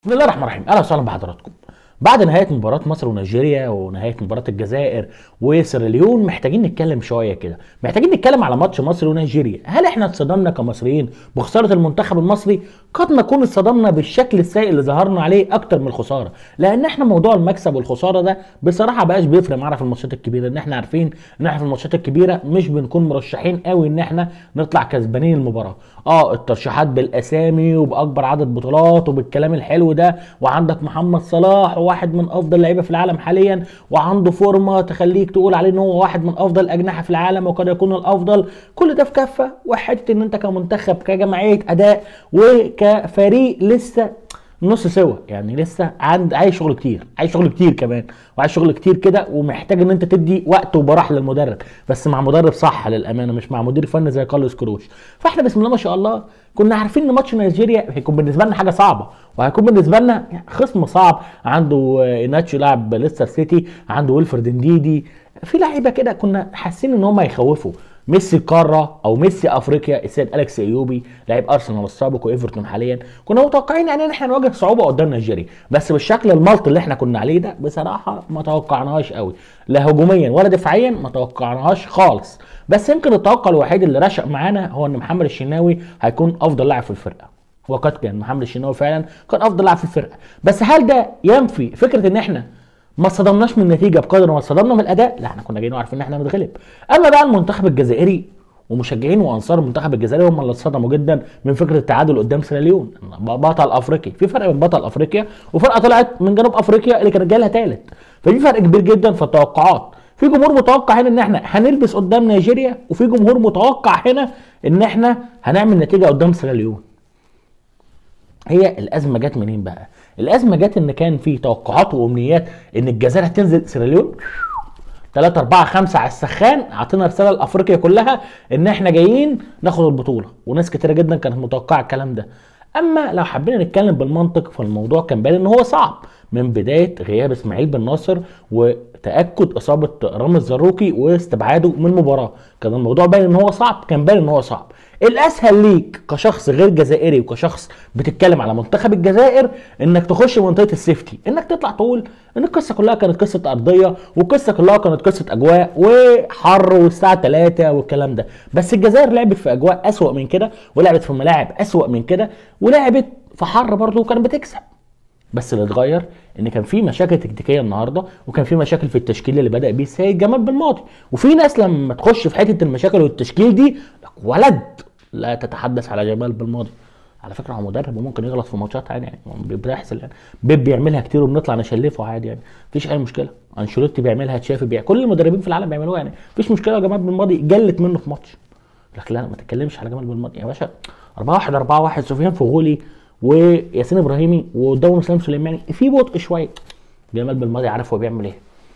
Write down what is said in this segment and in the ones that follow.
بسم الله الرحمن الرحيم اهلا وسهلا بحضراتكم بعد نهايه مباراه مصر ونيجيريا ونهايه مباراه الجزائر وسيراليون محتاجين نتكلم شويه كده محتاجين نتكلم على ماتش مصر ونيجيريا هل احنا اتصدمنا كمصريين بخساره المنتخب المصري قد نكون اتصدمنا بالشكل السيء اللي ظهرنا عليه اكتر من الخساره لان احنا موضوع المكسب والخساره ده بصراحه بقاش بيفرق معانا في الماتشات الكبيره ان احنا عارفين ان احنا في الماتشات الكبيره مش بنكون مرشحين قوي ان احنا نطلع كسبانين المباراه اه الترشيحات بالاسامي وباكبر عدد بطولات وبالكلام الحلو ده وعندك محمد صلاح واحد من افضل اللعيبه في العالم حاليا وعنده فورمه تخليك تقول عليه ان هو واحد من افضل الاجنحه في العالم وقد يكون الافضل كل ده في كفه وحته ان انت كمنتخب كجمعيه اداء وكفريق لسه نص سوا يعني لسه عند عايز شغل كتير عايز شغل كتير كمان وعايز شغل كتير كده ومحتاج ان انت تدي وقت وبراح للمدرب بس مع مدرب صح للامانه مش مع مدير فني زي كارلوس كروش فاحنا بسم الله ما شاء الله كنا عارفين ان ماتش نيجيريا هيكون بالنسبه لنا حاجه صعبه وهيكون بالنسبه لنا خصم صعب عنده ايناتشو لاعب ليستر سيتي عنده ويلفرد انديدي في لعيبه كده كنا حاسين ان هم هيخوفوا ميسي القاره او ميسي افريقيا السيد اليكس ايوبي لاعب ارسنال السابق وايفرتون حاليا كنا متوقعين يعني ان احنا نواجه صعوبه قدام نيجيريا بس بالشكل الملط اللي احنا كنا عليه ده بصراحه ما توقعناهاش قوي لا هجوميا ولا دفاعيا ما توقعناهاش خالص بس يمكن التوقع الوحيد اللي رشق معانا هو ان محمد الشناوي هيكون افضل لاعب في الفرقه وقد كان محمد الشناوي فعلا كان افضل لاعب في الفرقه بس هل ده ينفي فكره ان احنا ما صدمناش من النتيجه بقدر ما صدمنا من الاداء لا احنا كنا جايين وعارفين ان احنا هنتغلب اما بقى المنتخب الجزائري ومشجعين وانصار المنتخب الجزائري هم اللي اتصدموا جدا من فكره التعادل قدام سيراليون بطل افريقيا في فرق بين بطل افريقيا وفرقه طلعت من جنوب افريقيا اللي كانت جايه لها ثالث ففي فرق كبير جدا في التوقعات في جمهور متوقع هنا ان احنا هنلبس قدام نيجيريا وفي جمهور متوقع هنا ان احنا هنعمل نتيجه قدام سيراليون هي الازمه جت منين بقى الازمه جت ان كان في توقعات وامنيات ان الجزائر هتنزل سيراليون 3 4 5 على السخان اعطينا رساله لافريقيا كلها ان احنا جايين ناخد البطوله وناس كتيره جدا كانت متوقعه الكلام ده اما لو حبينا نتكلم بالمنطق فالموضوع كان باين ان هو صعب من بدايه غياب اسماعيل بن ناصر وتاكد اصابه رامي الزروكي واستبعاده من المباراه كان الموضوع باين ان هو صعب كان باين ان هو صعب الاسهل ليك كشخص غير جزائري وكشخص بتتكلم على منتخب الجزائر انك تخش منطقه السيفتي انك تطلع تقول ان القصه كلها كانت قصه ارضيه والقصه كلها كانت قصه اجواء وحر والساعه 3 والكلام ده بس الجزائر لعبت في اجواء اسوا من كده ولعبت في ملاعب اسوا من كده ولعبت في حر برضه وكانت بتكسب بس اللي اتغير ان كان في مشاكل تكتيكيه النهارده وكان في مشاكل في التشكيل اللي بدا بيه السيد جمال بالماضي وفي ناس لما تخش في حته المشاكل والتشكيل دي ولد لا تتحدث على جمال بالماضي على فكره هو مدرب وممكن يغلط في ماتشات عادي يعني بيحصل يعني بيب بيعملها كتير وبنطلع نشلفه عادي يعني مفيش اي مشكله انشيلوتي بيعملها تشافي بيعمل كل المدربين في العالم بيعملوها يعني مفيش مشكله يا جمال بالماضي جلت منه في ماتش لكن لا ما تتكلمش على جمال بالماضي يا باشا 4 1 4 1 سفيان فغولي وياسين ابراهيمي وقدامهم اسلام سليماني في بطء شويه جمال بالماضي عارف هو بيعمل ايه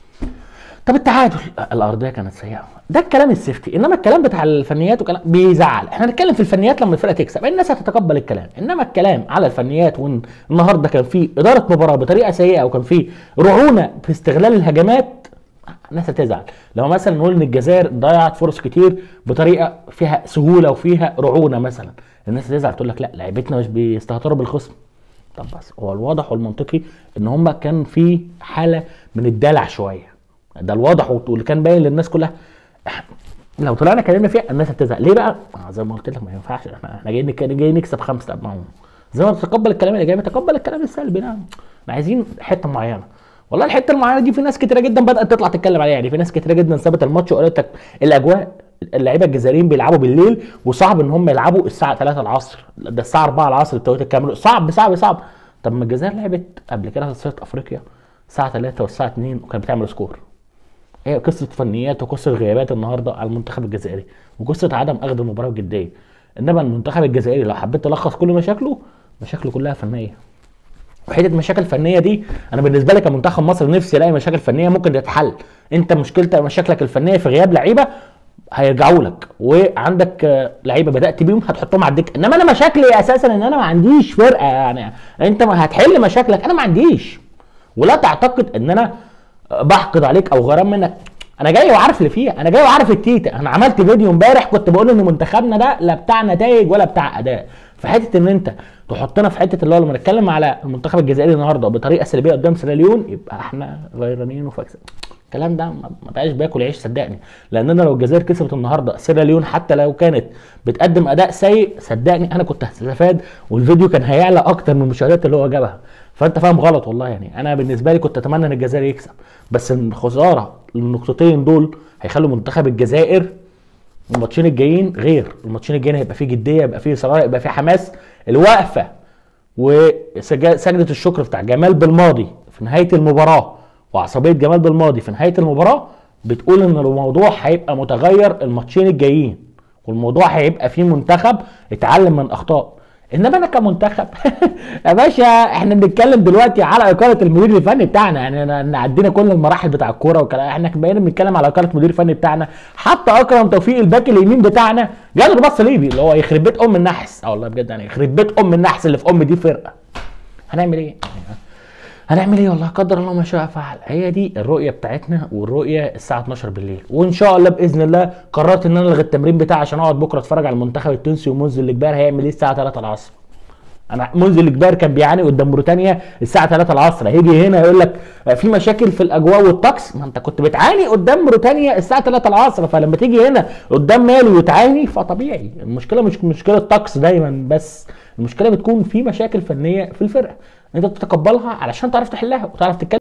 طب التعادل الارضيه كانت سيئه ده الكلام السيفتي انما الكلام بتاع الفنيات وكلام بيزعل احنا هنتكلم في الفنيات لما الفرقه تكسب الناس هتتقبل الكلام انما الكلام على الفنيات وان النهارده كان في اداره مباراه بطريقه سيئه وكان في رعونه في استغلال الهجمات الناس هتزعل لما مثلا نقول ان الجزائر ضيعت فرص كتير بطريقه فيها سهوله وفيها رعونه مثلا الناس هتزعل تقول لك لا لعيبتنا مش بيستهتروا بالخصم طب بس هو الواضح والمنطقي ان هم كان في حاله من الدلع شويه ده الواضح واللي كان باين للناس كلها لو طلعنا اتكلمنا فيها الناس هتزعل ليه بقى؟ زي ما قلت لك ما ينفعش احنا احنا جايين جايين نكسب خمسه ما هو زي ما تتقبل الكلام الايجابي تقبل الكلام السلبي نعم احنا عايزين حته معينه والله الحته المعينه دي في ناس كتيره جدا بدات تطلع تتكلم عليها يعني في ناس كتيره جدا سابت الماتش وقالت لك الاجواء اللعيبه الجزائريين بيلعبوا بالليل وصعب ان هم يلعبوا الساعه 3 العصر ده الساعه 4 العصر التوقيت الكامل صعب صعب صعب طب ما الجزائر لعبت قبل كده تصفيات افريقيا الساعه 3 والساعه 2 وكانت بتعمل سكور هي قصه فنيات وقصه غيابات النهارده على المنتخب الجزائري وقصه عدم اخذ المباراه بجديه انما المنتخب الجزائري لو حبيت تلخص كل مشاكله مشاكله كلها فنيه وحته مشاكل فنيه دي انا بالنسبه لي كمنتخب مصر نفسي الاقي مشاكل فنيه ممكن تتحل انت مشكلتك مشاكلك الفنيه في غياب لعيبه هيرجعوا لك وعندك لعيبه بدات بيهم هتحطهم على الدكه انما انا مشاكلي اساسا ان انا ما عنديش فرقه يعني انت ما هتحل مشاكلك انا ما عنديش ولا تعتقد ان انا بحقد عليك او غرام منك انا جاي وعارف اللي فيها انا جاي وعارف التيتا انا عملت فيديو امبارح كنت بقول ان منتخبنا ده لا بتاع نتائج ولا بتاع اداء في حته ان انت تحطنا في حته اللي هو لما نتكلم على المنتخب الجزائري النهارده بطريقه سلبيه قدام سيراليون يبقى احنا غيرانين وفاكسين الكلام ده ما ما بقاش باكل عيش صدقني لان انا لو الجزائر كسبت النهارده سيراليون حتى لو كانت بتقدم اداء سيء صدقني انا كنت هستفاد والفيديو كان هيعلى اكتر من المشاهدات اللي هو جابها فانت فاهم غلط والله يعني انا بالنسبه لي كنت اتمنى ان الجزائر يكسب بس الخساره النقطتين دول هيخلوا منتخب الجزائر الماتشين الجايين غير الماتشين الجايين هيبقى فيه جديه يبقى فيه اصرار يبقى فيه حماس الوقفه وسجده الشكر بتاع جمال بالماضي في نهايه المباراه وعصبيه جمال بالماضي في نهايه المباراه بتقول ان الموضوع هيبقى متغير الماتشين الجايين والموضوع هيبقى فيه منتخب اتعلم من اخطاء انما انا كمنتخب يا باشا احنا بنتكلم دلوقتي على اقاله المدير الفني بتاعنا يعني أنا- أنا عدينا كل المراحل بتاع الكوره والكلام احنا بقينا بنتكلم على اقاله المدير الفني بتاعنا حتى اكرم توفيق الباك اليمين بتاعنا جاله رباط صليبي اللي هو يخرب بيت ام النحس اه والله بجد يعني يخرب بيت ام النحس اللي في ام دي فرقه هنعمل ايه؟ هنعمل ايه والله قدر الله ما شاء فعل هي دي الرؤيه بتاعتنا والرؤيه الساعه 12 بالليل وان شاء الله باذن الله قررت ان انا الغي التمرين بتاعي عشان اقعد بكره اتفرج على المنتخب التونسي ومنزل الجبار هيعمل ايه الساعه 3 العصر انا منزل الجبار كان بيعاني قدام موريتانيا الساعه 3 العصر هيجي هنا يقول لك في مشاكل في الاجواء والطقس ما انت كنت بتعاني قدام موريتانيا الساعه 3 العصر فلما تيجي هنا قدام مالي وتعاني فطبيعي المشكله مش مشكله طقس دايما بس المشكله بتكون في مشاكل فنيه في الفرقه انت تتقبلها علشان تعرف تحلها وتعرف تتكلم